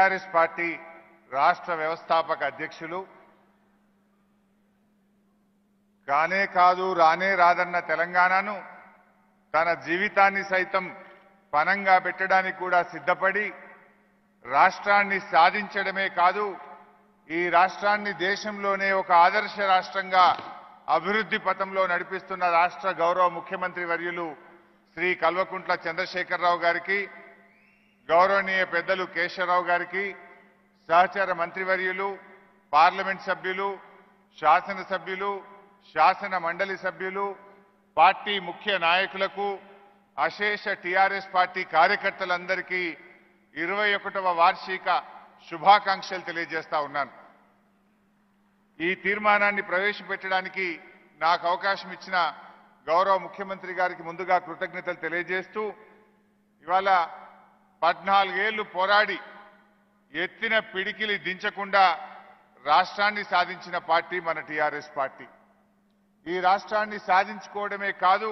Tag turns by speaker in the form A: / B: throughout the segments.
A: TRS party రాష్ట్ర వ్యవస్థాపక అధ్యక్షులు కానే కాదు రానే రాదన్న తెలంగాణను తన జీవితాన్ని సైతం పనంగా పెట్టడానికి కూడా సిద్ధపడి రాష్ట్రాన్ని సాధించడమే కాదు ఈ రాష్ట్రాన్ని దేశంలోనే ఒక ఆదర్శ రాష్ట్రంగా అభివృద్ధి పథంలో నడిపిస్తున్న రాష్ట్ర గౌరవ ముఖ్యమంత్రి వర్యులు శ్రీ కల్వకుంట్ల చంద్రశేఖరరావు గారికి గౌరవనీయ పెద్దలు కేశవరావు గారికి సహచర మంత్రివర్యులు పార్లమెంట్ సభ్యులు శాసనసభ్యులు శాసన మండలి సభ్యులు పార్టీ ముఖ్య నాయకులకు అశేష టిఆర్ఎస్ పార్టీ కార్యకర్తలందరికీ ఇరవై ఒకటవ వార్షిక శుభాకాంక్షలు తెలియజేస్తా ఉన్నాను ఈ తీర్మానాన్ని ప్రవేశపెట్టడానికి నాకు అవకాశం ఇచ్చిన గౌరవ ముఖ్యమంత్రి గారికి ముందుగా కృతజ్ఞతలు తెలియజేస్తూ ఇవాళ పద్నాలుగేళ్లు పోరాడి ఎత్తిన పిడికిలి దించకుండా రాష్ట్రాన్ని సాధించిన పార్టీ మన టీఆర్ఎస్ పార్టీ ఈ రాష్ట్రాన్ని సాధించుకోవడమే కాదు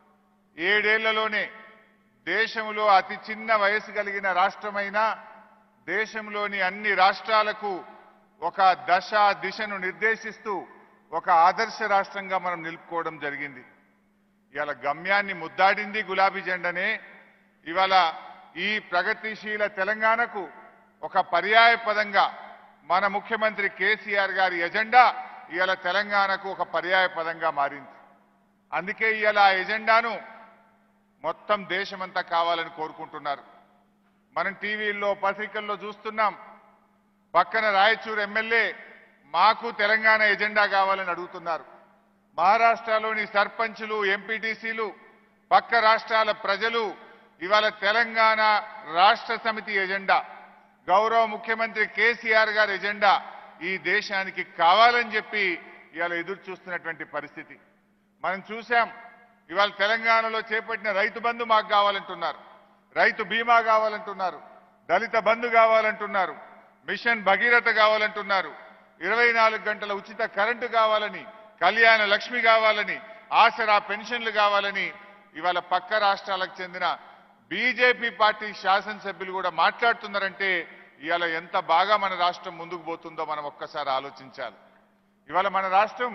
A: ఏడేళ్లలోనే దేశంలో అతి చిన్న వయసు కలిగిన రాష్ట్రమైన దేశంలోని అన్ని రాష్ట్రాలకు ఒక దశ దిశను నిర్దేశిస్తూ ఒక ఆదర్శ రాష్ట్రంగా మనం నిలుపుకోవడం జరిగింది ఇవాళ గమ్యాన్ని ముద్దాడింది గులాబీ జెండనే ఇవాళ ఈ ప్రగతిశీల తెలంగాణకు ఒక పర్యాయ పదంగా మన ముఖ్యమంత్రి కేసీఆర్ గారి ఎజెండా ఇవాళ తెలంగాణకు ఒక పర్యాయ పదంగా మారింది అందుకే ఇవాళ ఆ ఎజెండాను మొత్తం దేశమంతా కావాలని కోరుకుంటున్నారు మనం టీవీల్లో పత్రికల్లో చూస్తున్నాం పక్కన రాయచూరు ఎమ్మెల్యే మాకు తెలంగాణ ఎజెండా కావాలని అడుగుతున్నారు మహారాష్ట్రలోని సర్పంచులు ఎంపీటీసీలు పక్క రాష్ట్రాల ప్రజలు ఇవాళ తెలంగాణ రాష్ట్ర సమితి ఎజెండా గౌరవ ముఖ్యమంత్రి కేసీఆర్ గారి ఎజెండా ఈ దేశానికి కావాలని చెప్పి ఇవాళ ఎదురు చూస్తున్నటువంటి పరిస్థితి మనం చూశాం ఇవాళ తెలంగాణలో చేపట్టిన రైతు బంధు మాకు కావాలంటున్నారు రైతు బీమా కావాలంటున్నారు దళిత బంధు కావాలంటున్నారు మిషన్ భగీరథ కావాలంటున్నారు ఇరవై నాలుగు గంటల ఉచిత కరెంటు కావాలని కళ్యాణ లక్ష్మి కావాలని ఆసరా పెన్షన్లు కావాలని ఇవాళ పక్క రాష్ట్రాలకు చెందిన బీజేపీ పార్టీ శాసనసభ్యులు కూడా మాట్లాడుతున్నారంటే ఇవాళ ఎంత బాగా మన రాష్ట్రం ముందుకు పోతుందో మనం ఒక్కసారి ఆలోచించాలి ఇవాళ మన రాష్ట్రం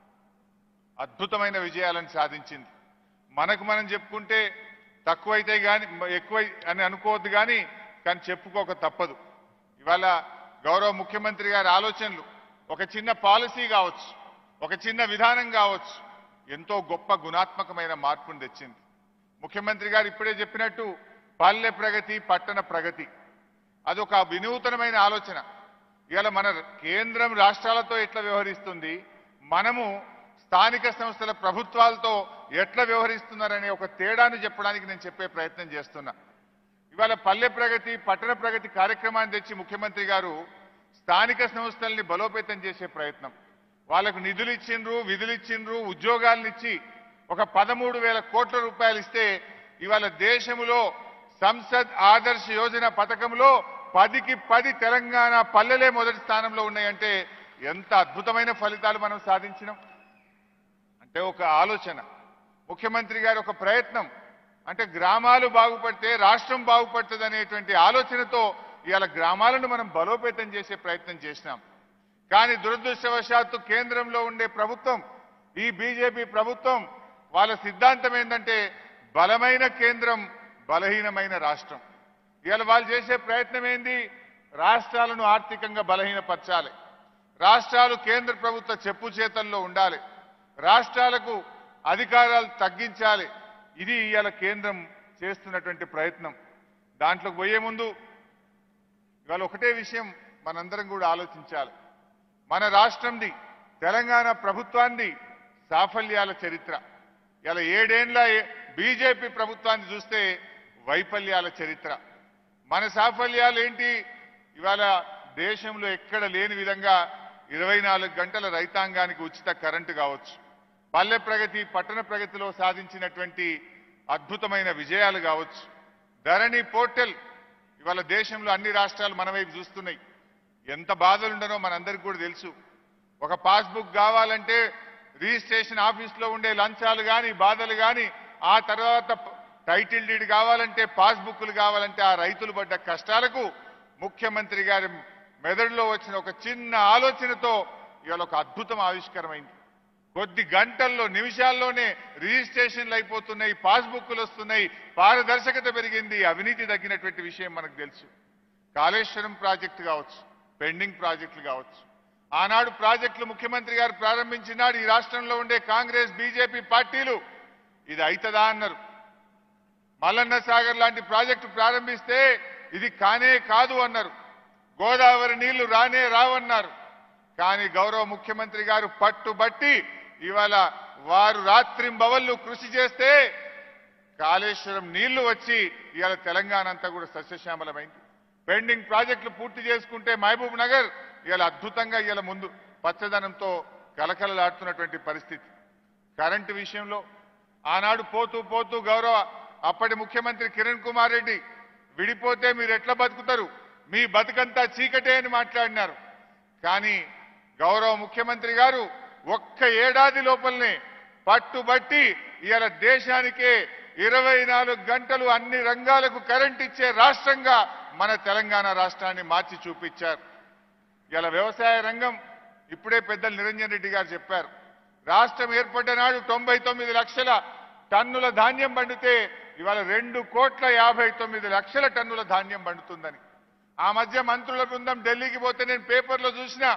A: అద్భుతమైన విజయాలను సాధించింది మనకు మనం చెప్పుకుంటే తక్కువైతే కానీ ఎక్కువ అని అనుకోవద్దు కానీ కానీ చెప్పుకోక తప్పదు ఇవాళ గౌరవ ముఖ్యమంత్రి గారి ఆలోచనలు ఒక చిన్న పాలసీ కావచ్చు ఒక చిన్న విధానం కావచ్చు ఎంతో గొప్ప గుణాత్మకమైన మార్పును తెచ్చింది ముఖ్యమంత్రి గారు ఇప్పుడే చెప్పినట్టు పల్లె ప్రగతి పట్టణ ప్రగతి అదొక వినూతనమైన ఆలోచన ఇవాళ మన కేంద్రం రాష్ట్రాలతో ఎట్లా వ్యవహరిస్తుంది మనము స్థానిక సంస్థల ప్రభుత్వాలతో ఎట్లా వ్యవహరిస్తున్నారనే ఒక తేడాను చెప్పడానికి నేను చెప్పే ప్రయత్నం చేస్తున్నా ఇవాళ పల్లె ప్రగతి పట్టణ ప్రగతి కార్యక్రమాన్ని తెచ్చి ముఖ్యమంత్రి గారు స్థానిక సంస్థల్ని బలోపేతం చేసే ప్రయత్నం వాళ్ళకు నిధులు ఇచ్చిండ్రు విధులు ఇచ్చిండ్రు ఉద్యోగాలను ఇచ్చి ఒక పదమూడు వేల కోట్ల రూపాయలు ఇస్తే ఇవాళ దేశంలో సంసద్ ఆదర్శ్ యోజన పథకంలో పదికి పది తెలంగాణ పల్లెలే మొదటి స్థానంలో ఉన్నాయంటే ఎంత అద్భుతమైన ఫలితాలు మనం సాధించినాం అంటే ఒక ఆలోచన ముఖ్యమంత్రి గారి ఒక ప్రయత్నం అంటే గ్రామాలు బాగుపడితే రాష్ట్రం బాగుపడుతుంది అనేటువంటి ఆలోచనతో ఇవాళ గ్రామాలను మనం బలోపేతం చేసే ప్రయత్నం చేసినాం కానీ దురదృష్టవశాత్తు కేంద్రంలో ఉండే ప్రభుత్వం ఈ బీజేపీ ప్రభుత్వం వాళ్ళ సిద్ధాంతం ఏంటంటే బలమైన కేంద్రం బలహీనమైన రాష్ట్రం ఇవాళ వాళ్ళు చేసే ప్రయత్నం ఏంది రాష్ట్రాలను ఆర్థికంగా బలహీనపరచాలి రాష్ట్రాలు కేంద్ర ప్రభుత్వ చెప్పు చేతల్లో ఉండాలి రాష్ట్రాలకు అధికారాలు తగ్గించాలి ఇది ఇవాళ కేంద్రం చేస్తున్నటువంటి ప్రయత్నం దాంట్లోకి పోయే ముందు ఇవాళ ఒకటే విషయం మనందరం కూడా ఆలోచించాలి మన రాష్ట్రంది తెలంగాణ ప్రభుత్వాన్ని సాఫల్యాల చరిత్ర ఇలా ఏడేండ్ల బీజేపీ ప్రభుత్వాన్ని చూస్తే వైఫల్యాల చరిత్ర మన సాఫల్యాలు ఏంటి ఇవాళ దేశంలో ఎక్కడ లేని విధంగా ఇరవై నాలుగు గంటల రైతాంగానికి ఉచిత కరెంటు కావచ్చు పల్లె ప్రగతి పట్టణ ప్రగతిలో సాధించినటువంటి అద్భుతమైన విజయాలు కావచ్చు ధరణి పోర్టల్ ఇవాళ దేశంలో అన్ని రాష్ట్రాలు మన వైపు చూస్తున్నాయి ఎంత బాధలుండనో మనందరికీ కూడా తెలుసు ఒక పాస్బుక్ కావాలంటే రిజిస్ట్రేషన్ ఆఫీస్లో ఉండే లంచాలు కానీ బాధలు కానీ ఆ తర్వాత ప- టైటిల్ డీడ్ కావాలంటే పాస్బుక్లు కావాలంటే ఆ రైతులు పడ్డ కష్టాలకు ముఖ్యమంత్రి గారి మెదడులో వచ్చిన ఒక చిన్న ఆలోచనతో ఇవాళ ఒక అద్భుతం ఆవిష్కరమైంది కొద్ది గంటల్లో నిమిషాల్లోనే రిజిస్ట్రేషన్లు అయిపోతున్నాయి పాస్బుక్లు వస్తున్నాయి పారదర్శకత పెరిగింది అవినీతి తగ్గినటువంటి విషయం మనకు తెలుసు కాళేశ్వరం ప్రాజెక్టు కావచ్చు పెండింగ్ ప్రాజెక్టులు కావచ్చు ఆనాడు ప్రాజెక్టులు ముఖ్యమంత్రి గారు ప్రారంభించినాడు ఈ రాష్ట్రంలో ఉండే కాంగ్రెస్ బీజేపీ పార్టీలు ఇది అయితదా అన్నారు మల్లన్న సాగర్ లాంటి ప్రాజెక్టు ప్రారంభిస్తే ఇది కానే కాదు అన్నారు గోదావరి నీళ్లు రానే రావన్నారు కానీ గౌరవ ముఖ్యమంత్రి గారు పట్టుబట్టి ఇవాళ వారు రాత్రింబవళ్ళు కృషి చేస్తే కాళేశ్వరం నీళ్లు వచ్చి ఇవాళ తెలంగాణ అంతా కూడా సస్యశ్యామలమైంది పెండింగ్ ప్రాజెక్టులు పూర్తి చేసుకుంటే మహబూబ్ నగర్ ఇవాళ అద్భుతంగా ఇవాళ ముందు పచ్చదనంతో కలకలలాడుతున్నటువంటి పరిస్థితి కరెంటు విషయంలో ఆనాడు పోతూ పోతూ గౌరవ అప్పటి ముఖ్యమంత్రి కిరణ్ కుమార్ రెడ్డి విడిపోతే మీరు ఎట్లా బతుకుతారు మీ బతుకంతా చీకటే అని మాట్లాడినారు కానీ గౌరవ ముఖ్యమంత్రి గారు ఒక్క ఏడాది లోపలనే పట్టుబట్టి ఇవాళ దేశానికే ఇరవై నాలుగు గంటలు అన్ని రంగాలకు కరెంట్ ఇచ్చే రాష్ట్రంగా మన తెలంగాణ రాష్ట్రాన్ని మార్చి చూపించారు ఇలా వ్యవసాయ రంగం ఇప్పుడే పెద్దలు నిరంజన్ రెడ్డి గారు చెప్పారు రాష్ట్రం ఏర్పడ్డ నాడు తొంభై తొమ్మిది లక్షల టన్నుల ధాన్యం పండితే ఇవాళ రెండు కోట్ల యాభై తొమ్మిది లక్షల టన్నుల ధాన్యం పండుతుందని ఆ మధ్య మంత్రుల బృందం ఢిల్లీకి పోతే నేను పేపర్లో చూసిన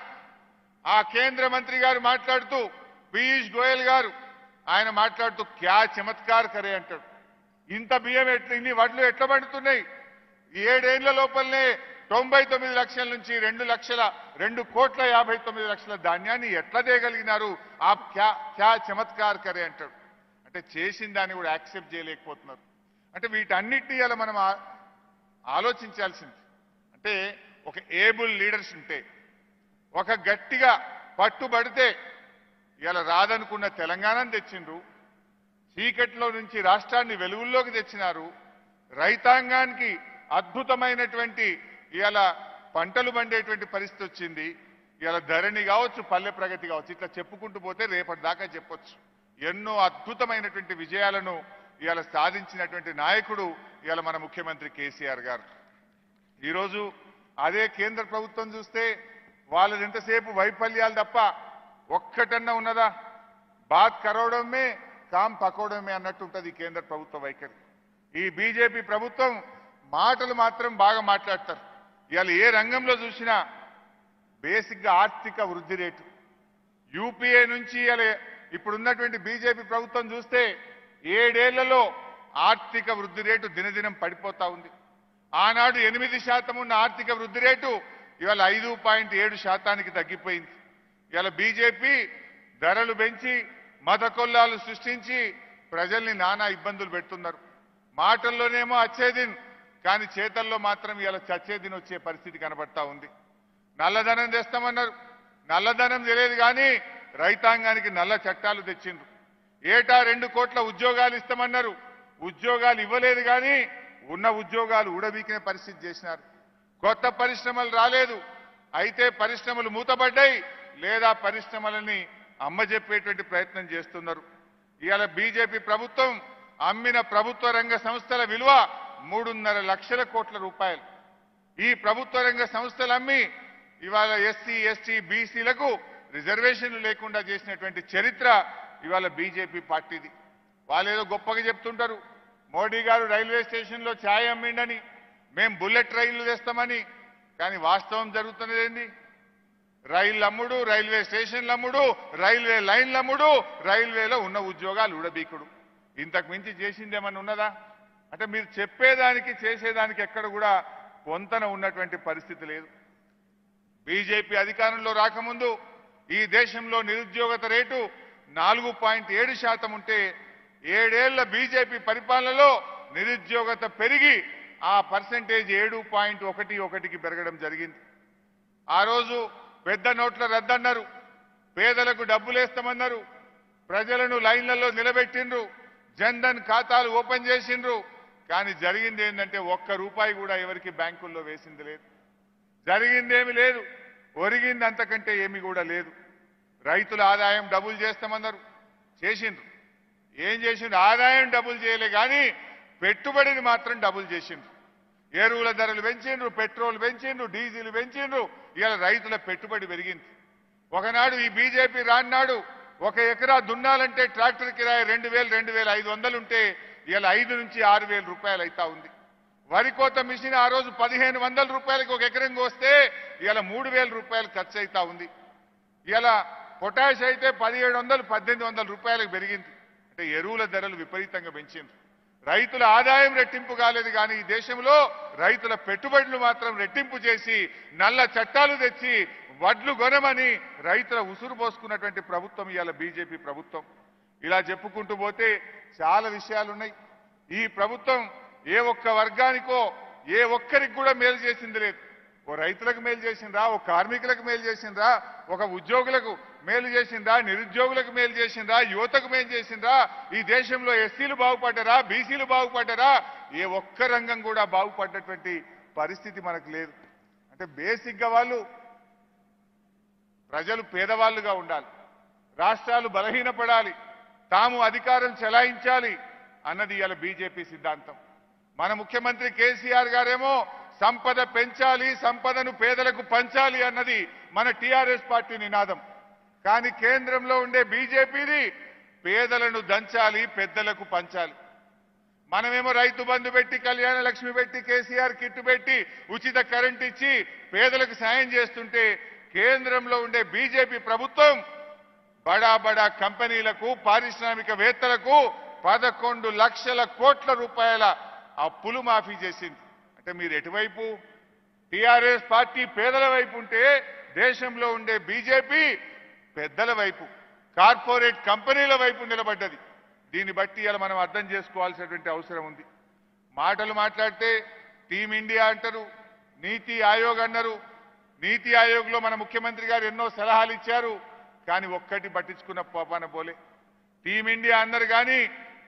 A: ఆ కేంద్ర మంత్రి గారు మాట్లాడుతూ పీయూష్ గోయల్ గారు ఆయన మాట్లాడుతూ క్యా చమత్కార్ కరే అంటాడు ఇంత బియ్యం ఎట్లా ఇన్ని వడ్లు ఎట్లా పండుతున్నాయి ఏడేళ్ల లోపలనే తొంభై తొమ్మిది లక్షల నుంచి రెండు లక్షల రెండు కోట్ల యాభై తొమ్మిది లక్షల ధాన్యాన్ని ఎట్లా తేయగలిగినారు ఆ క్యా క్యా చమత్కార్ కరే అంటాడు అంటే చేసిన దాన్ని కూడా యాక్సెప్ట్ చేయలేకపోతున్నారు అంటే వీటన్నిటినీ ఇలా మనం ఆ- ఆలోచించాల్సింది అంటే ఒక ఏబుల్ లీడర్స్ ఉంటే ఒక గట్టిగా పట్టుబడితే ఇలా రాదనుకున్న తెలంగాణను తెచ్చిండ్రు చీకట్లో నుంచి రాష్ట్రాన్ని వెలుగుల్లోకి తెచ్చినారు రైతాంగానికి అద్భుతమైనటువంటి ఇవాళ పంటలు పండేటువంటి పరిస్థితి వచ్చింది ఇవాళ ధరణి కావచ్చు పల్లె ప్రగతి కావచ్చు ఇట్లా చెప్పుకుంటూ పోతే రేపటి దాకా చెప్పొచ్చు ఎన్నో అద్భుతమైనటువంటి విజయాలను ఇవాళ సాధించినటువంటి నాయకుడు ఇవాళ మన ముఖ్యమంత్రి కేసీఆర్ గారు ఈరోజు అదే కేంద్ర ప్రభుత్వం చూస్తే వాళ్ళది ఎంతసేపు వైఫల్యాలు తప్ప ఒక్కటన్నా ఉన్నదా బాత్ కరవడమే కామ్ పకోవడమే అన్నట్టు ఉంటుంది ఈ కేంద్ర ప్రభుత్వ వైఖరి ఈ బీజేపీ ప్రభుత్వం మాటలు మాత్రం బాగా మాట్లాడతారు ఇవాళ ఏ రంగంలో చూసినా బేసిక్ గా ఆర్థిక వృద్ధి రేటు యూపీఏ నుంచి ఇవాళ ఇప్పుడున్నటువంటి బీజేపీ ప్రభుత్వం చూస్తే ఏడేళ్లలో ఆర్థిక వృద్ధి రేటు దినదినం పడిపోతా ఉంది ఆనాడు ఎనిమిది శాతం ఉన్న ఆర్థిక వృద్ధి రేటు ఇవాళ ఐదు పాయింట్ ఏడు శాతానికి తగ్గిపోయింది ఇవాళ బీజేపీ ధరలు పెంచి మత కొల్లాలు సృష్టించి ప్రజల్ని నానా ఇబ్బందులు పెడుతున్నారు మాటల్లోనేమో అచ్చేదిన్ కానీ చేతల్లో మాత్రం ఇవాళ చచ్చేదిన్ వచ్చే పరిస్థితి కనబడతా ఉంది నల్లధనం తెస్తామన్నారు నల్లధనం తెలియదు కానీ రైతాంగానికి నల్ల చట్టాలు తెచ్చిండ్రు ఏటా రెండు కోట్ల ఉద్యోగాలు ఇస్తామన్నారు ఉద్యోగాలు ఇవ్వలేదు కానీ ఉన్న ఉద్యోగాలు ఊడబీకిన పరిస్థితి చేసినారు కొత్త పరిశ్రమలు రాలేదు అయితే పరిశ్రమలు మూతపడ్డాయి లేదా పరిశ్రమలని అమ్మజెప్పేటువంటి ప్రయత్నం చేస్తున్నారు ఇవాళ బీజేపీ ప్రభుత్వం అమ్మిన ప్రభుత్వ రంగ సంస్థల విలువ మూడున్నర లక్షల కోట్ల రూపాయలు ఈ ప్రభుత్వ రంగ సంస్థలు అమ్మి ఇవాళ ఎస్సీ ఎస్టీ బీసీలకు రిజర్వేషన్లు లేకుండా చేసినటువంటి చరిత్ర ఇవాళ బీజేపీ పార్టీది వాళ్ళు ఏదో గొప్పగా చెప్తుంటారు మోడీ గారు రైల్వే స్టేషన్లో ఛాయ్ అమ్మిండని మేం బుల్లెట్ రైళ్లు తెస్తామని కానీ వాస్తవం జరుగుతున్నది ఏంది రైళ్ళు అమ్ముడు రైల్వే స్టేషన్లు అమ్ముడు రైల్వే లైన్లు అమ్ముడు రైల్వేలో ఉన్న ఉద్యోగాలు ఉడబీకుడు ఇంతకు మించి చేసింది ఏమన్నా ఉన్నదా అంటే మీరు చెప్పేదానికి చేసేదానికి ఎక్కడ కూడా పొంతన ఉన్నటువంటి పరిస్థితి లేదు బీజేపీ అధికారంలో రాకముందు ఈ దేశంలో నిరుద్యోగత రేటు నాలుగు పాయింట్ ఏడు శాతం ఉంటే ఏడేళ్ల బీజేపీ పరిపాలనలో నిరుద్యోగత పెరిగి ఆ పర్సంటేజ్ ఏడు పాయింట్ ఒకటి ఒకటికి పెరగడం జరిగింది ఆ రోజు పెద్ద నోట్ల రద్దన్నారు పేదలకు డబ్బులేస్తామన్నారు ప్రజలను లైన్లలో నిలబెట్టిండ్రు జన్ధన్ ఖాతాలు ఓపెన్ చేసిండ్రు కానీ జరిగింది ఏంటంటే ఒక్క రూపాయి కూడా ఎవరికి బ్యాంకుల్లో వేసింది లేదు జరిగిందేమి లేదు ఒరిగింది అంతకంటే ఏమి కూడా లేదు రైతుల ఆదాయం డబుల్ చేస్తామన్నారు చేసిండ్రు ఏం చేసిండ్రు ఆదాయం డబుల్ చేయలే కానీ పెట్టుబడిని మాత్రం డబుల్ చేసిండ్రు ఎరువుల ధరలు పెంచిండ్రు పెట్రోల్ పెంచిండ్రు డీజిల్ పెంచిండ్రు ఇవాళ రైతుల పెట్టుబడి పెరిగింది ఒకనాడు ఈ బీజేపీ రాన్నాడు ఒక ఎకరా దున్నాలంటే ట్రాక్టర్ కిరాయి రెండు వేలు రెండు వేల ఐదు వందలు ఉంటే ఇవాళ ఐదు నుంచి ఆరు వేల రూపాయలు అవుతా ఉంది వరి కోత మిషన్ ఆ రోజు పదిహేను వందల రూపాయలకి ఒక ఎకరం కోస్తే ఇవాళ మూడు వేల రూపాయలు ఖర్చు అవుతా ఉంది ఇలా పొటాష్ అయితే పదిహేడు వందలు పద్దెనిమిది వందల రూపాయలకు పెరిగింది అంటే ఎరువుల ధరలు విపరీతంగా పెంచింది రైతుల ఆదాయం రెట్టింపు కాలేదు కానీ ఈ దేశంలో రైతుల పెట్టుబడులు మాత్రం రెట్టింపు చేసి నల్ల చట్టాలు తెచ్చి వడ్లు కొనమని రైతుల ఉసురు పోసుకున్నటువంటి ప్రభుత్వం ఇవాళ బీజేపీ ప్రభుత్వం ఇలా చెప్పుకుంటూ పోతే చాలా విషయాలున్నాయి ఈ ప్రభుత్వం ఏ ఒక్క వర్గానికో ఏ ఒక్కరికి కూడా మేలు చేసింది లేదు ఓ రైతులకు మేలు చేసిండ్రా ఓ కార్మికులకు మేలు చేసిండ్రా ఒక ఉద్యోగులకు మేలు చేసిండ్రా నిరుద్యోగులకు మేలు చేసిండ్రా యువతకు మేలు చేసిండ్రా ఈ దేశంలో ఎస్సీలు బాగుపడ్డారా బీసీలు బాగుపడ్డారా ఏ ఒక్క రంగం కూడా బాగుపడ్డటువంటి పరిస్థితి మనకు లేదు అంటే బేసిక్ గా వాళ్ళు ప్రజలు పేదవాళ్లుగా ఉండాలి రాష్ట్రాలు బలహీనపడాలి తాము అధికారం చెలాయించాలి అన్నది ఇవాళ బీజేపీ సిద్ధాంతం మన ముఖ్యమంత్రి కేసీఆర్ గారేమో సంపద పెంచాలి సంపదను పేదలకు పంచాలి అన్నది మన టీఆర్ఎస్ పార్టీ నినాదం కానీ కేంద్రంలో ఉండే బీజేపీది పేదలను దంచాలి పెద్దలకు పంచాలి మనమేమో రైతు బంధు పెట్టి కళ్యాణ లక్ష్మి పెట్టి కేసీఆర్ కిట్ పెట్టి ఉచిత కరెంట్ ఇచ్చి పేదలకు సాయం చేస్తుంటే కేంద్రంలో ఉండే బీజేపీ ప్రభుత్వం బడా బడా కంపెనీలకు పారిశ్రామికవేత్తలకు పదకొండు లక్షల కోట్ల రూపాయల అప్పులు మాఫీ చేసింది అంటే మీరు ఎటువైపు టిఆర్ఎస్ పార్టీ పేదల వైపు ఉంటే దేశంలో ఉండే బీజేపీ పెద్దల వైపు కార్పొరేట్ కంపెనీల వైపు నిలబడ్డది దీన్ని బట్టి ఇలా మనం అర్థం చేసుకోవాల్సినటువంటి అవసరం ఉంది మాటలు మాట్లాడితే టీం ఇండియా అంటారు నీతి ఆయోగ్ అన్నారు నీతి ఆయోగ్లో మన ముఖ్యమంత్రి గారు ఎన్నో సలహాలు ఇచ్చారు కానీ ఒక్కటి పట్టించుకున్న పాపాన పోలే టీం ఇండియా అన్నారు కానీ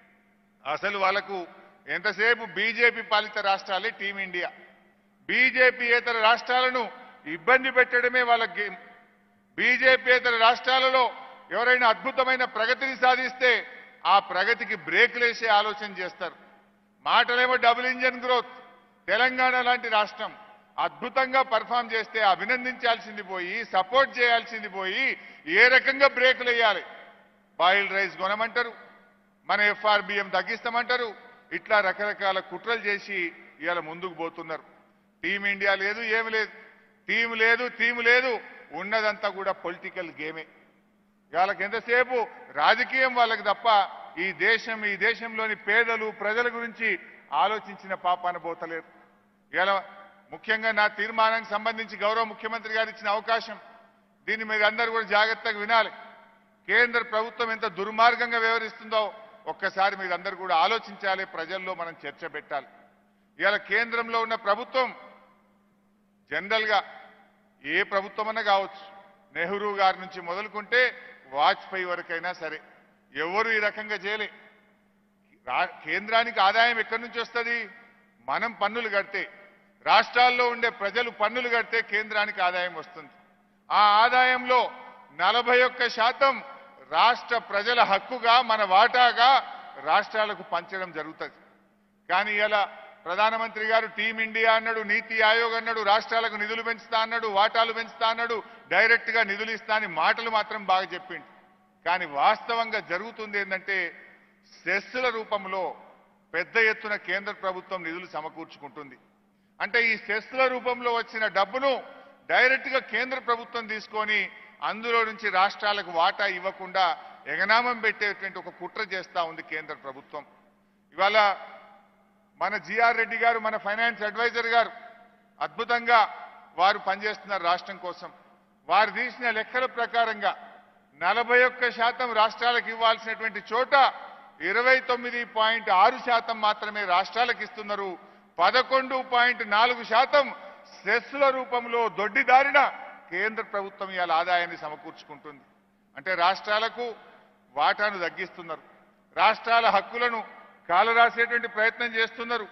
A: అసలు వాళ్ళకు ఎంతసేపు బీజేపీ పాలిత రాష్ట్రాలే టీం ఇండియా బీజేపీయేతర రాష్ట్రాలను ఇబ్బంది పెట్టడమే వాళ్ళ గేమ్ బీజేపీయేతర రాష్ట్రాలలో ఎవరైనా అద్భుతమైన ప్రగతిని సాధిస్తే ఆ ప్రగతికి బ్రేక్లేసే ఆలోచన చేస్తారు మాటలేమో డబుల్ ఇంజన్ గ్రోత్ తెలంగాణ లాంటి రాష్ట్రం అద్భుతంగా పర్ఫామ్ చేస్తే అభినందించాల్సింది పోయి సపోర్ట్ చేయాల్సింది పోయి ఏ రకంగా బ్రేకులు వేయాలి బాయిల్ రైస్ కొనమంటారు మన ఎఫ్ఆర్బిఎం తగ్గిస్తామంటారు ఇట్లా రకరకాల కుట్రలు చేసి ఇవాళ ముందుకు పోతున్నారు టీం ఇండియా లేదు ఏమి లేదు టీం లేదు టీం లేదు ఉన్నదంతా కూడా పొలిటికల్ గేమే వాళ్ళకి ఎంతసేపు రాజకీయం వాళ్ళకి తప్ప ఈ దేశం ఈ దేశంలోని పేదలు ప్రజల గురించి ఆలోచించిన పాపాన పోతలేరు ఇలా ముఖ్యంగా నా తీర్మానానికి సంబంధించి గౌరవ ముఖ్యమంత్రి గారు ఇచ్చిన అవకాశం దీన్ని మీరు అందరూ కూడా జాగ్రత్తగా వినాలి కేంద్ర ప్రభుత్వం ఎంత దుర్మార్గంగా వ్యవహరిస్తుందో ఒక్కసారి మీరు అందరూ కూడా ఆలోచించాలి ప్రజల్లో మనం చర్చ పెట్టాలి ఇవాళ కేంద్రంలో ఉన్న ప్రభుత్వం జనరల్ గా ఏ ప్రభుత్వం అన్నా కావచ్చు నెహ్రూ గారి నుంచి మొదలుకుంటే వాజ్పేయి వరకైనా సరే ఎవరు ఈ రకంగా చేయలే రా- కేంద్రానికి ఆదాయం ఎక్కడి నుంచి వస్తుంది మనం పన్నులు కడితే రాష్ట్రాల్లో ఉండే ప్రజలు పన్నులు కడితే కేంద్రానికి ఆదాయం వస్తుంది ఆ ఆదాయంలో నలభై ఒక్క శాతం రాష్ట్ర ప్రజల హక్కుగా మన వాటాగా రాష్ట్రాలకు పంచడం జరుగుతుంది కానీ ఇలా ప్రధానమంత్రి గారు టీం ఇండియా అన్నాడు నీతి ఆయోగ్ అన్నాడు రాష్ట్రాలకు నిధులు పెంచుతా అన్నాడు వాటాలు పెంచుతా అన్నాడు డైరెక్ట్ గా నిధులు ఇస్తా అని మాటలు మాత్రం బాగా చెప్పిండు కానీ వాస్తవంగా జరుగుతుంది ఏంటంటే సెస్సుల రూపంలో పెద్ద ఎత్తున కేంద్ర ప్రభుత్వం నిధులు సమకూర్చుకుంటుంది అంటే ఈ సెస్సుల రూపంలో వచ్చిన డబ్బును డైరెక్ట్ గా కేంద్ర ప్రభుత్వం తీసుకొని అందులో నుంచి రాష్ట్రాలకు వాటా ఇవ్వకుండా ఎగనామం పెట్టేటువంటి ఒక కుట్ర చేస్తా ఉంది కేంద్ర ప్రభుత్వం ఇవాళ మన జిఆర్ రెడ్డి గారు మన ఫైనాన్స్ అడ్వైజర్ గారు అద్భుతంగా వారు పనిచేస్తున్నారు రాష్ట్రం కోసం వారు తీసిన లెక్కల ప్రకారంగా నలభై ఒక్క శాతం రాష్ట్రాలకు ఇవ్వాల్సినటువంటి చోట ఇరవై తొమ్మిది పాయింట్ ఆరు శాతం మాత్రమే రాష్ట్రాలకు ఇస్తున్నారు పదకొండు పాయింట్ నాలుగు శాతం సెస్సుల రూపంలో దొడ్డిదారిన కేంద్ర ప్రభుత్వం ఇవాళ ఆదాయాన్ని సమకూర్చుకుంటుంది అంటే రాష్ట్రాలకు వాటాను తగ్గిస్తున్నారు రాష్ట్రాల హక్కులను కాలరాసేటువంటి ప్రయత్నం చేస్తున్నారు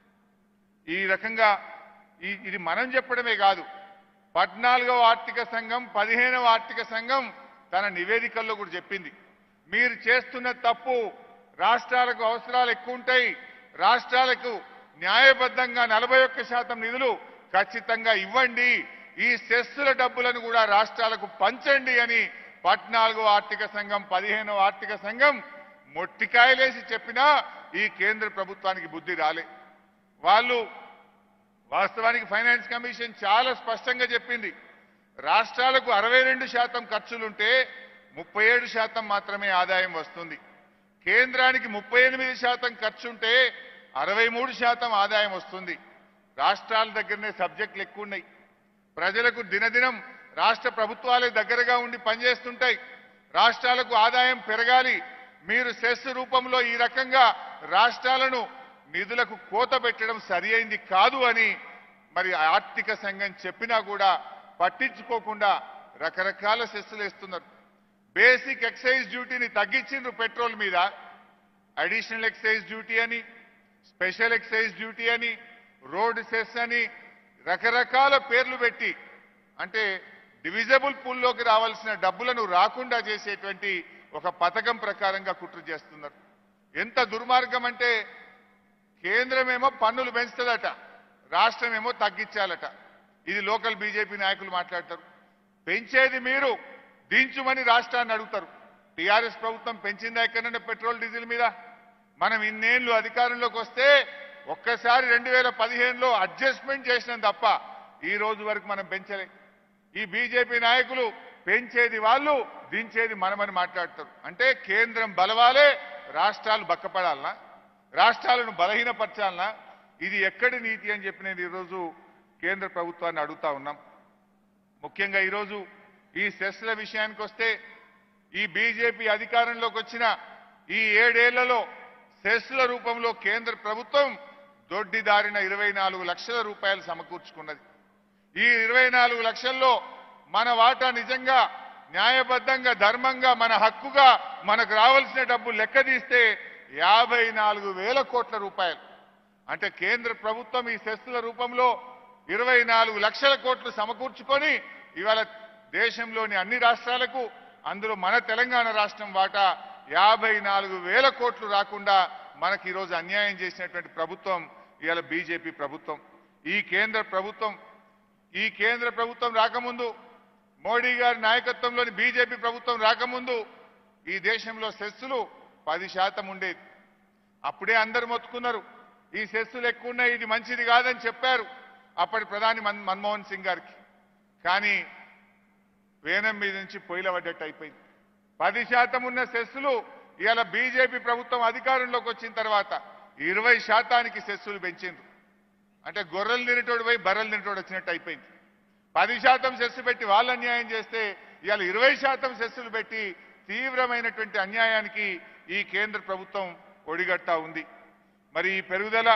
A: ఈ రకంగా ఈ- ఇది మనం చెప్పడమే కాదు పద్నాలుగవ ఆర్థిక సంఘం పదిహేనవ ఆర్థిక సంఘం తన నివేదికల్లో కూడా చెప్పింది మీరు చేస్తున్న తప్పు రాష్ట్రాలకు అవసరాలు ఎక్కువ ఉంటాయి రాష్ట్రాలకు న్యాయబద్ధంగా నలభై ఒక్క శాతం నిధులు ఖచ్చితంగా ఇవ్వండి ఈ సెస్సుల డబ్బులను కూడా రాష్ట్రాలకు పంచండి అని పద్నాలుగో ఆర్థిక సంఘం పదిహేనో ఆర్థిక సంఘం మొట్టికాయలేసి చెప్పినా ఈ కేంద్ర ప్రభుత్వానికి బుద్ధి రాలే వాళ్ళు వాస్తవానికి ఫైనాన్స్ కమిషన్ చాలా స్పష్టంగా చెప్పింది రాష్ట్రాలకు అరవై రెండు శాతం ఖర్చులుంటే ముప్పై ఏడు శాతం మాత్రమే ఆదాయం వస్తుంది కేంద్రానికి ముప్పై ఎనిమిది శాతం ఖర్చుంటే అరవై మూడు శాతం ఆదాయం వస్తుంది రాష్ట్రాల దగ్గరనే సబ్జెక్టులు ఎక్కువ ఉన్నాయి ప్రజలకు దినదినం రాష్ట్ర ప్రభుత్వాలే దగ్గరగా ఉండి పనిచేస్తుంటాయి రాష్ట్రాలకు ఆదాయం పెరగాలి మీరు సెస్ రూపంలో ఈ రకంగా రాష్ట్రాలను నిధులకు కోత పెట్టడం సరి అయింది కాదు అని మరి ఆర్థిక సంఘం చెప్పినా కూడా పట్టించుకోకుండా రకరకాల సెస్సులు వేస్తున్నారు బేసిక్ ఎక్సైజ్ డ్యూటీని తగ్గించిండ్రు పెట్రోల్ మీద అడిషనల్ ఎక్సైజ్ డ్యూటీ అని స్పెషల్ ఎక్సైజ్ డ్యూటీ అని రోడ్ సెస్ అని రకరకాల పేర్లు పెట్టి అంటే డివిజబుల్ పూల్లోకి రావాల్సిన డబ్బులను రాకుండా చేసేటువంటి ఒక పథకం ప్రకారంగా కుట్ర చేస్తున్నారు ఎంత దుర్మార్గం అంటే కేంద్రమేమో పన్నులు పెంచుతుందట రాష్ట్రమేమో తగ్గించాలట ఇది లోకల్ బీజేపీ నాయకులు మాట్లాడతారు పెంచేది మీరు దించుమని రాష్ట్రాన్ని అడుగుతారు టీఆర్ఎస్ ప్రభుత్వం పెంచిందా ఎక్కడైనా పెట్రోల్ డీజిల్ మీద మనం ఇన్నేళ్లు అధికారంలోకి వస్తే ఒక్కసారి రెండు వేల పదిహేనులో అడ్జస్ట్మెంట్ చేసినాం తప్ప ఈ రోజు వరకు మనం పెంచలే ఈ బీజేపీ నాయకులు పెంచేది వాళ్ళు దించేది మనమని మాట్లాడతారు అంటే కేంద్రం బలవాలే రాష్ట్రాలు బక్కపడాలనా రాష్ట్రాలను బలహీనపరచాలనా ఇది ఎక్కడి నీతి అని చెప్పి నేను ఈరోజు కేంద్ర ప్రభుత్వాన్ని అడుగుతా ఉన్నాం ముఖ్యంగా ఈరోజు ఈ సెస్ల విషయానికి వస్తే ఈ బీజేపీ అధికారంలోకి వచ్చిన ఈ ఏడేళ్లలో సెస్ల రూపంలో కేంద్ర ప్రభుత్వం దొడ్డిదారిన ఇరవై నాలుగు లక్షల రూపాయలు సమకూర్చుకున్నది ఈ ఇరవై నాలుగు లక్షల్లో మన వాటా నిజంగా న్యాయబద్ధంగా ధర్మంగా మన హక్కుగా మనకు రావాల్సిన డబ్బు లెక్క తీస్తే యాభై నాలుగు వేల కోట్ల రూపాయలు అంటే కేంద్ర ప్రభుత్వం ఈ సెస్ల రూపంలో ఇరవై నాలుగు లక్షల కోట్లు సమకూర్చుకొని ఇవాళ దేశంలోని అన్ని రాష్ట్రాలకు అందులో మన తెలంగాణ రాష్ట్రం వాటా యాభై నాలుగు వేల కోట్లు రాకుండా మనకి ఈరోజు అన్యాయం చేసినటువంటి ప్రభుత్వం ఇవాళ బీజేపీ ప్రభుత్వం ఈ కేంద్ర ప్రభుత్వం ఈ కేంద్ర ప్రభుత్వం రాకముందు మోడీ గారి నాయకత్వంలోని బీజేపీ ప్రభుత్వం రాకముందు ఈ దేశంలో సెస్సులు పది శాతం ఉండేది అప్పుడే అందరు మొత్తుకున్నారు ఈ సెస్సులు ఎక్కువ ఉన్నాయి ఇది మంచిది కాదని చెప్పారు అప్పటి ప్రధాని మన్- మన్మోహన్ సింగ్ గారికి కానీ వేనం మీద నుంచి పొయ్యిల పడ్డట్టు అయిపోయింది పది శాతం ఉన్న సెస్సులు ఇవాళ బీజేపీ ప్రభుత్వం అధికారంలోకి వచ్చిన తర్వాత ఇరవై శాతానికి సెస్సులు పెంచిండ్రు అంటే గొర్రెలు తినేటోడు పోయి బర్రెలు తినేటోడు వచ్చినట్టు అయిపోయింది పది శాతం సెస్సు పెట్టి వాళ్ళు అన్యాయం చేస్తే ఇవాళ ఇరవై శాతం సెస్సులు పెట్టి తీవ్రమైనటువంటి అన్యాయానికి ఈ కేంద్ర ప్రభుత్వం ఒడిగట్టా ఉంది మరి ఈ పెరుగుదల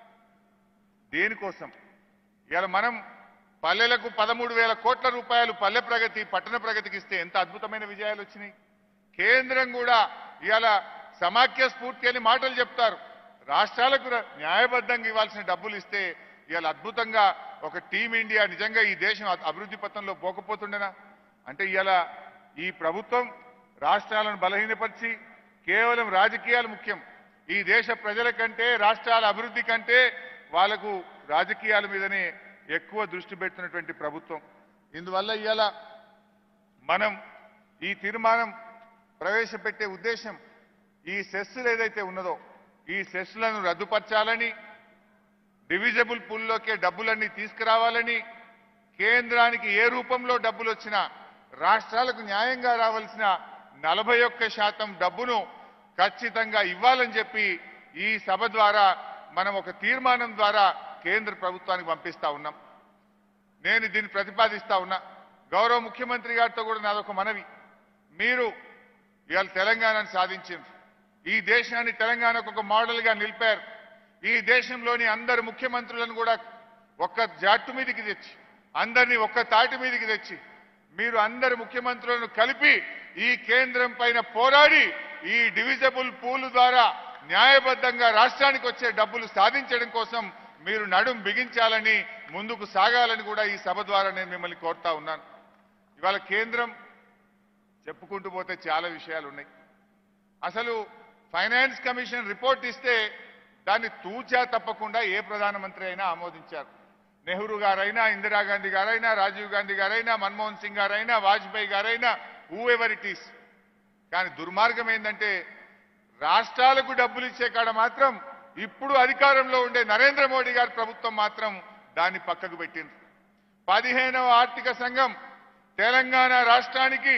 A: దేనికోసం ఇవాళ మనం పల్లెలకు పదమూడు వేల కోట్ల రూపాయలు పల్లె ప్రగతి పట్టణ ప్రగతికి ఇస్తే ఎంత అద్భుతమైన విజయాలు వచ్చినాయి కేంద్రం కూడా ఇవాళ సమాఖ్య స్ఫూర్తి అని మాటలు చెప్తారు రాష్ట్రాలకు ర- న్యాయబద్ధంగా ఇవ్వాల్సిన డబ్బులు ఇస్తే ఇవాళ అద్భుతంగా ఒక టీం ఇండియా నిజంగా ఈ దేశం అ- అభివృద్ధి పథంలో పోకపోతుండేనా అంటే ఇవాళ ఈ ప్రభుత్వం రాష్ట్రాలను బలహీనపరిచి కేవలం రాజకీయాలు ముఖ్యం ఈ దేశ ప్రజల కంటే రాష్ట్రాల అభివృద్ధి కంటే వాళ్లకు రాజకీయాల మీదనే ఎక్కువ దృష్టి పెడుతున్నటువంటి ప్రభుత్వం ఇందువల్ల ఇవాళ మనం ఈ తీర్మానం ప్రవేశపెట్టే ఉద్దేశం ఈ సెస్సులు ఏదైతే ఉన్నదో ఈ సెస్సులను రద్దుపరచాలని డివిజబుల్ పూల్లోకే డబ్బులన్నీ తీసుకురావాలని కేంద్రానికి ఏ రూపంలో డబ్బులు వచ్చినా రాష్ట్రాలకు న్యాయంగా రావాల్సిన నలభై ఒక్క శాతం డబ్బును ఖచ్చితంగా ఇవ్వాలని చెప్పి ఈ సభ ద్వారా మనం ఒక తీర్మానం ద్వారా కేంద్ర ప్రభుత్వానికి పంపిస్తా ఉన్నాం నేను దీన్ని ప్రతిపాదిస్తా ఉన్నా గౌరవ ముఖ్యమంత్రి గారితో కూడా నాదొక మనవి మీరు ఇవాళ తెలంగాణను సాధించింది ఈ దేశాన్ని తెలంగాణకు ఒక మోడల్ గా నిలిపారు ఈ దేశంలోని అందరు ముఖ్యమంత్రులను కూడా ఒక్క జాట్టు మీదకి తెచ్చి అందరినీ ఒక్క తాటి మీదకి తెచ్చి మీరు అందరు ముఖ్యమంత్రులను కలిపి ఈ కేంద్రం పైన పోరాడి ఈ డివిజబుల్ పూల్ ద్వారా న్యాయబద్ధంగా రాష్ట్రానికి వచ్చే డబ్బులు సాధించడం కోసం మీరు నడుం బిగించాలని ముందుకు సాగాలని కూడా ఈ సభ ద్వారా నేను మిమ్మల్ని కోరుతా ఉన్నాను ఇవాళ కేంద్రం చెప్పుకుంటూ పోతే చాలా విషయాలు ఉన్నాయి అసలు ఫైనాన్స్ కమిషన్ రిపోర్ట్ ఇస్తే దాన్ని తూచా తప్పకుండా ఏ ప్రధానమంత్రి అయినా ఆమోదించారు నెహ్రూ గారైనా ఇందిరాగాంధీ గారైనా రాజీవ్ గాంధీ గారైనా మన్మోహన్ సింగ్ గారైనా వాజ్పేయి గారైనా హూ ఎవర్ ఇట్ ఈస్ కానీ దుర్మార్గం ఏంటంటే రాష్ట్రాలకు డబ్బులు ఇచ్చే కాడ మాత్రం ఇప్పుడు అధికారంలో ఉండే నరేంద్ర మోడీ గారి ప్రభుత్వం మాత్రం దాన్ని పక్కకు పెట్టింది పదిహేనవ ఆర్థిక సంఘం తెలంగాణ రాష్ట్రానికి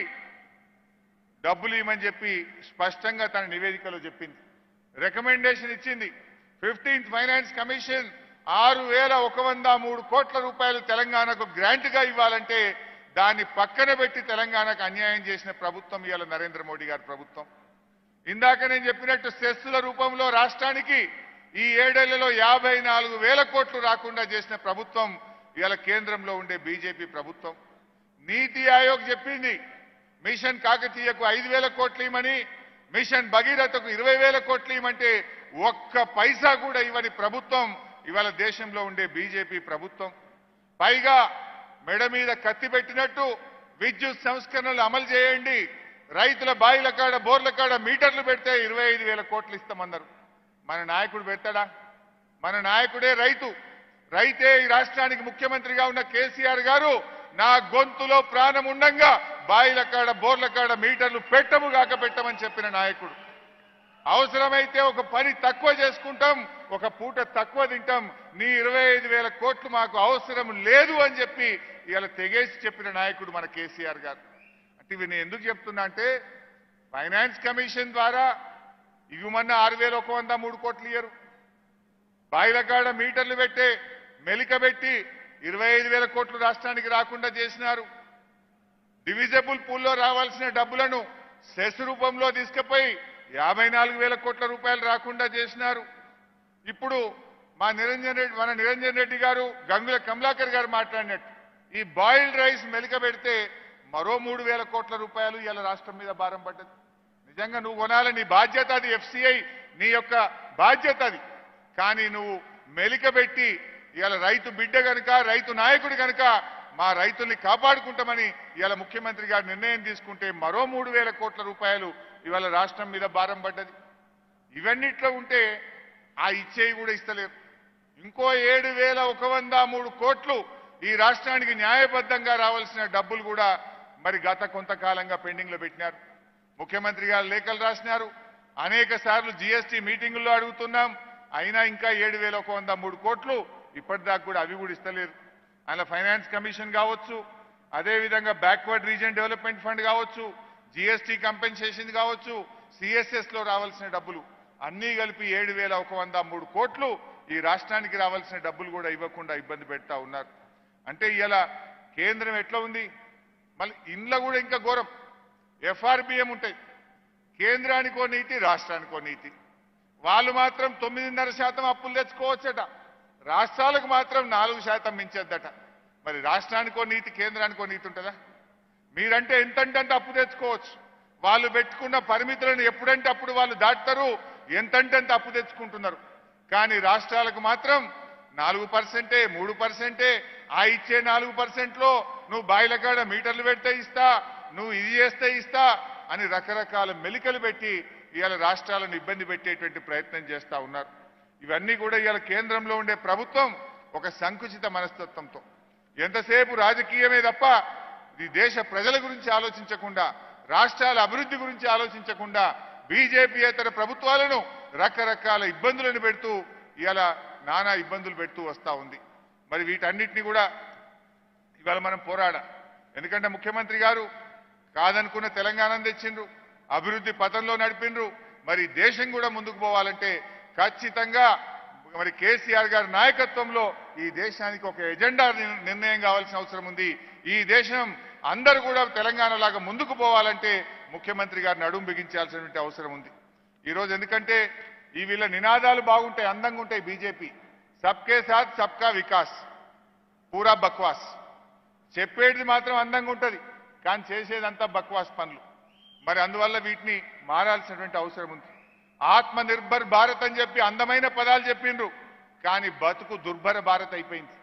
A: డబ్బులు ఇవ్వమని చెప్పి స్పష్టంగా తన నివేదికలో చెప్పింది రికమెండేషన్ ఇచ్చింది ఫిఫ్టీన్త్ ఫైనాన్స్ కమిషన్ ఆరు వేల ఒక వంద మూడు కోట్ల రూపాయలు తెలంగాణకు గ్రాంట్ గా ఇవ్వాలంటే దాన్ని పక్కన పెట్టి తెలంగాణకు అన్యాయం చేసిన ప్రభుత్వం ఇవాళ నరేంద్ర మోడీ గారి ప్రభుత్వం ఇందాక నేను చెప్పినట్టు సెస్సుల రూపంలో రాష్ట్రానికి ఈ ఏడేళ్లలో యాభై నాలుగు వేల కోట్లు రాకుండా చేసిన ప్రభుత్వం ఇవాళ కేంద్రంలో ఉండే బీజేపీ ప్రభుత్వం నీతి ఆయోగ్ చెప్పింది మిషన్ కాకతీయకు ఐదు వేల కోట్లు ఇవ్వమని మిషన్ భగీరథకు ఇరవై వేల కోట్లు ఇవ్వమంటే ఒక్క పైసా కూడా ఇవ్వని ప్రభుత్వం ఇవాళ దేశంలో ఉండే బీజేపీ ప్రభుత్వం పైగా మెడ మీద కత్తి పెట్టినట్టు విద్యుత్ సంస్కరణలు అమలు చేయండి రైతుల బాయిల కాడ బోర్ల కాడ మీటర్లు పెడితే ఇరవై ఐదు వేల కోట్లు ఇస్తామన్నారు మన నాయకుడు పెడతాడా మన నాయకుడే రైతు రైతే ఈ రాష్ట్రానికి ముఖ్యమంత్రిగా ఉన్న కేసీఆర్ గారు నా గొంతులో ప్రాణం ఉండంగా బాయిల కాడ బోర్ల కాడ మీటర్లు పెట్టము కాక పెట్టమని చెప్పిన నాయకుడు అవసరమైతే ఒక పని తక్కువ చేసుకుంటాం ఒక పూట తక్కువ తింటాం నీ ఇరవై ఐదు వేల కోట్లు మాకు అవసరం లేదు అని చెప్పి ఇలా తెగేసి చెప్పిన నాయకుడు మన కేసీఆర్ గారు అంటే ఇవి నేను ఎందుకు చెప్తున్నా అంటే ఫైనాన్స్ కమిషన్ ద్వారా ఇవ్వమన్న ఆరు వేల ఒక వంద మూడు కోట్లు ఇయ్యరు బాయిలకాడ మీటర్లు పెట్టే మెలిక పెట్టి ఇరవై ఐదు వేల కోట్లు రాష్ట్రానికి రాకుండా చేసినారు డివిజబుల్ పూల్లో రావాల్సిన డబ్బులను సెస్ రూపంలో తీసుకుపోయి యాభై నాలుగు వేల కోట్ల రూపాయలు రాకుండా చేసినారు ఇప్పుడు మా నిరంజన్ రెడ్డి మన నిరంజన్ రెడ్డి గారు గంగుల కమలాకర్ గారు మాట్లాడినట్టు ఈ బాయిల్డ్ రైస్ మెలిక పెడితే మరో మూడు వేల కోట్ల రూపాయలు ఇలా రాష్ట్రం మీద భారం పడ్డది నిజంగా నువ్వు కొనాలి నీ బాధ్యత అది ఎఫ్సిఐ నీ యొక్క బాధ్యత అది కానీ నువ్వు మెలిక పెట్టి ఇవాళ రైతు బిడ్డ గనుక రైతు నాయకుడు గనుక మా రైతుల్ని కాపాడుకుంటామని ఇవాళ ముఖ్యమంత్రి గారు నిర్ణయం తీసుకుంటే మరో మూడు వేల కోట్ల రూపాయలు ఇవాళ రాష్ట్రం మీద భారం పడ్డది ఇవన్నిట్లో ఉంటే ఆ ఇచ్చేవి కూడా ఇస్తలేరు ఇంకో ఏడు వేల ఒక వంద మూడు కోట్లు ఈ రాష్ట్రానికి న్యాయబద్ధంగా రావాల్సిన డబ్బులు కూడా మరి గత కొంతకాలంగా పెండింగ్ లో పెట్టినారు ముఖ్యమంత్రి గారు లేఖలు రాసినారు అనేక సార్లు జీఎస్టీ మీటింగుల్లో అడుగుతున్నాం అయినా ఇంకా ఏడు వేల ఒక వంద మూడు కోట్లు ఇప్పటిదాకా కూడా అవి కూడా ఇస్తలేరు అందులో ఫైనాన్స్ కమిషన్ కావచ్చు అదేవిధంగా బ్యాక్వర్డ్ రీజన్ డెవలప్మెంట్ ఫండ్ కావచ్చు జీఎస్టీ కంపెన్సేషన్ కావచ్చు సిఎస్ఎస్ లో రావాల్సిన డబ్బులు అన్నీ కలిపి ఏడు వేల ఒక వంద మూడు కోట్లు ఈ రాష్ట్రానికి రావాల్సిన డబ్బులు కూడా ఇవ్వకుండా ఇబ్బంది పెడతా ఉన్నారు అంటే ఇలా కేంద్రం ఎట్లా ఉంది మళ్ళీ ఇండ్ల కూడా ఇంకా ఘోరం ఎఫ్ఆర్బిఎం ఉంటాయి కేంద్రానికో నీతి రాష్ట్రానికో నీతి వాళ్ళు మాత్రం తొమ్మిదిన్నర శాతం అప్పులు తెచ్చుకోవచ్చట రాష్ట్రాలకు మాత్రం నాలుగు శాతం మించద్దట మరి రాష్ట్రానికో నీతి కేంద్రానికో నీతి ఉంటుందా మీరంటే ఎంతంటే అంత అప్పు తెచ్చుకోవచ్చు వాళ్ళు పెట్టుకున్న పరిమితులను ఎప్పుడంటే అప్పుడు వాళ్ళు దాటుతారు ఎంతంటే అంత అప్పు తెచ్చుకుంటున్నారు కానీ రాష్ట్రాలకు మాత్రం నాలుగు పర్సెంటే మూడు పర్సెంటే ఆ ఇచ్చే నాలుగు పర్సెంట్లో నువ్వు బాయిల కాడ మీటర్లు పెడితే ఇస్తా నువ్వు ఇది చేస్తే ఇస్తా అని రకరకాల మెలికలు పెట్టి ఇవాళ రాష్ట్రాలను ఇబ్బంది పెట్టేటువంటి ప్రయత్నం చేస్తా ఉన్నారు ఇవన్నీ కూడా ఇవాళ కేంద్రంలో ఉండే ప్రభుత్వం ఒక సంకుచిత మనస్తత్వంతో ఎంతసేపు రాజకీయమే తప్ప ఈ దేశ ప్రజల గురించి ఆలోచించకుండా రాష్ట్రాల అభివృద్ధి గురించి ఆలోచించకుండా బీజేపీయేతర ప్రభుత్వాలను రకరకాల ఇబ్బందులను పెడుతూ ఇవాళ నానా ఇబ్బందులు పెడుతూ వస్తా ఉంది మరి వీటన్నిటిని కూడా ఇవాళ మనం పోరాడ ఎందుకంటే ముఖ్యమంత్రి గారు కాదనుకున్న తెలంగాణను తెచ్చిండ్రు అభివృద్ధి పథంలో నడిపిండ్రు మరి దేశం కూడా ముందుకు పోవాలంటే ఖచ్చితంగా మరి కేసీఆర్ గారి నాయకత్వంలో ఈ దేశానికి ఒక ఎజెండా నిర్- నిర్ణయం కావాల్సిన అవసరం ఉంది ఈ దేశం అందరూ కూడా తెలంగాణ లాగా ముందుకు పోవాలంటే ముఖ్యమంత్రి గారు నడుం బిగించాల్సినటువంటి అవసరం ఉంది ఈ రోజు ఎందుకంటే ఈ వీళ్ళ నినాదాలు బాగుంటాయి అందంగా ఉంటాయి బీజేపీ సబ్కే సాత్ సబ్కా వికాస్ పూరా బక్వాస్ చెప్పేది మాత్రం అందంగా ఉంటది కానీ చేసేదంతా బక్వాస్ పనులు మరి అందువల్ల వీటిని మారాల్సినటువంటి అవసరం ఉంది ఆత్మ నిర్భర్ భారత్ అని చెప్పి అందమైన పదాలు చెప్పిండ్రు కానీ బతుకు దుర్భర భారత్ అయిపోయింది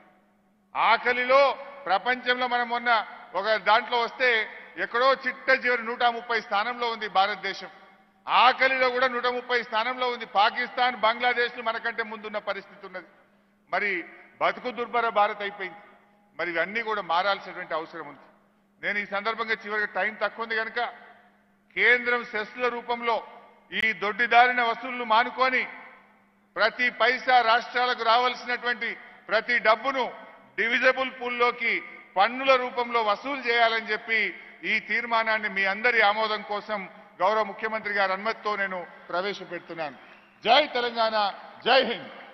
A: ఆకలిలో ప్రపంచంలో మనం మొన్న ఒక దాంట్లో వస్తే ఎక్కడో చిట్ట చివరి నూట ముప్పై స్థానంలో ఉంది భారతదేశం ఆకలిలో కూడా నూట ముప్పై స్థానంలో ఉంది పాకిస్తాన్ బంగ్లాదేశ్ మనకంటే ముందున్న పరిస్థితి ఉన్నది మరి బతుకు దుర్భర భారత్ అయిపోయింది మరి ఇవన్నీ కూడా మారాల్సినటువంటి అవసరం ఉంది నేను ఈ సందర్భంగా చివరికి టైం తక్కువ ఉంది కనుక కేంద్రం సెస్ల రూపంలో ఈ దొడ్డిదారిన వసూళ్లు మానుకొని ప్రతి పైసా రాష్ట్రాలకు రావాల్సినటువంటి ప్రతి డబ్బును డివిజబుల్ పూల్లోకి పన్నుల రూపంలో వసూలు చేయాలని చెప్పి ఈ తీర్మానాన్ని మీ అందరి ఆమోదం కోసం గౌరవ ముఖ్యమంత్రి గారి అనుమతితో నేను ప్రవేశపెడుతున్నాను జై తెలంగాణ జై హింద్